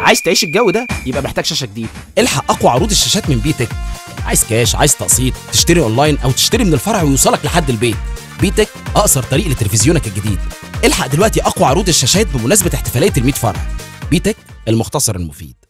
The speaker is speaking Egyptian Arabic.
عايز تعيش الجو ده يبقى محتاج شاشه جديده الحق اقوى عروض الشاشات من بيتك عايز كاش عايز تقسيط تشتري اونلاين او تشتري من الفرع ويوصلك لحد البيت بيتك اقصر طريق لتلفزيونك الجديد الحق دلوقتي اقوى عروض الشاشات بمناسبه احتفاليه ال100 فرع بيتك المختصر المفيد